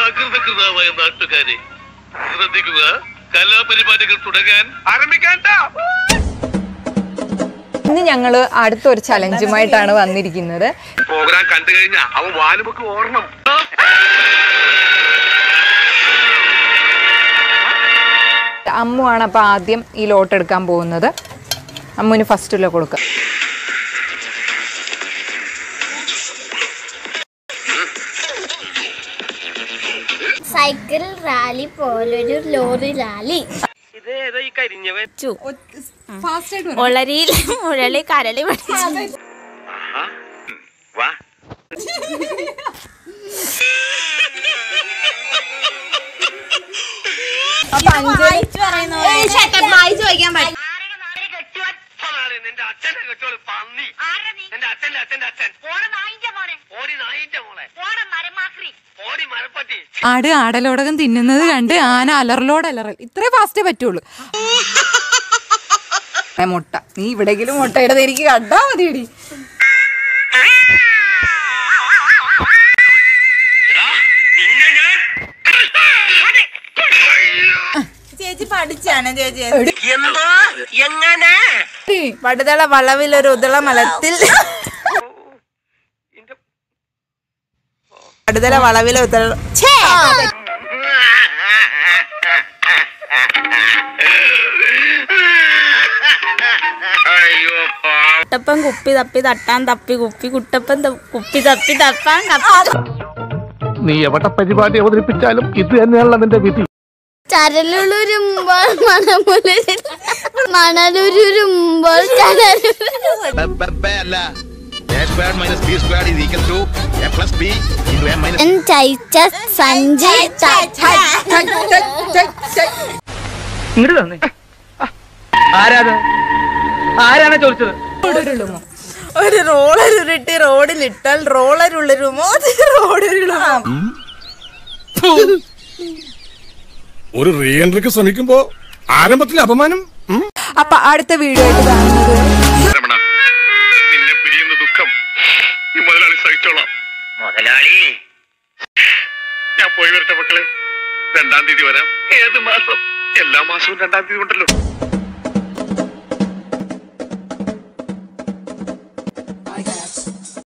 ജാഗ്രതകൃതമായ നാട്ടുകാരെ ശ്രദ്ധിക്കുക കലാപരിപാടികൾ തുടങ്ങാൻ ആരംഭിക്കാൻ ഇന്ന് ഞങ്ങള് അടുത്തൊരു ചലഞ്ചുമായിട്ടാണ് വന്നിരിക്കുന്നത് പ്രോഗ്രാം കണ്ടു കഴിഞ്ഞാ അവൻ വാലുമൊക്കെ ഓർണം അമ്മുവാണ് അപ്പൊ ആദ്യം ഈ ലോട്ട് എടുക്കാൻ പോകുന്നത് അമ്മുവിന് ഫസ്റ്റില് കൊടുക്കുക സൈക്കിൾ റാലി പോലൊരു ലോറി റാലി ഒളരിയിൽ മുരളി കരളി പഠിച്ചു വാ നിന്റെ അച്ഛന്റെ കെട്ടോള് പന്നി നിന്റെ അച്ഛന്റെ അച്ഛന്റെ അച്ഛൻ ഓടി നായിന്റെ മോളെ ഓടി മരപ്പട്ടി ആട് ആടലോടകം തിന്നുന്നത് കണ്ട് ആന അലറലോട് അലറൽ ഇത്രേ ഫാസ്റ്റേ പറ്റുള്ളൂ ഏ, മുട്ട നീ ഇവിടെങ്കിലും മുട്ടയുടെ എനിക്ക് കണ്ടാ മതിയടി ചേച്ചി പഠിച്ചാണ് ചേച്ചി എന്തോ എങ്ങനെ പടുതള വളവിൽ ഒരു ഉദള മലത്തിൽ പടുതല വളവിൽ ഉദള ഛേ! അയ്യോ കുട്ടപ്പൻ കുപ്പി തപ്പി തട്ടാൻ തപ്പി കുപ്പി കുട്ടപ്പൻ ത- കുപ്പി തപ്പി തപ്പാൻ കപ്പി നീ എവിടെ പരിപാടി അവതരിപ്പിച്ചാലും ഇത് തന്നെയാണല്ലോ നിന്റെ വിധി ചരലുരുമ്പോൾ മണമുലരിൽ മണലുരുമ്പോൾ ചരലുരുമ്പോൾ അല്ല A square minus B square is equal to A plus B into A minus ചൈച്ച സഞ്ചി ഇങ്ങോട്ട് തന്നെ ആരാത് ആരാണ് ചോദിച്ചത് ഒരു റോളർ ഉരുട്ടി റോഡിലിട്ടാൽ റോളർ ഉള്ളരുമോ റോഡിലുമോ ഒരു റീ എൻട്രിക്ക് ശ്രമിക്കുമ്പോ ആരംഭത്തിൽ അപമാനം ഉം? അപ്പൊ അടുത്ത വീഡിയോ ആയിട്ട് കാണുന്നത് രമണ നിന്നെ പിരിയുന്ന ദുഃഖം ഈ മുതലാളി സഹിച്ചോളാം മുതലാളി ഞാൻ പോയി വരട്ടെ മക്കളെ രണ്ടാം തീയതി വരാം ഏത് മാസം എല്ലാ മാസവും രണ്ടാം തീയതി ഉണ്ടല്ലോ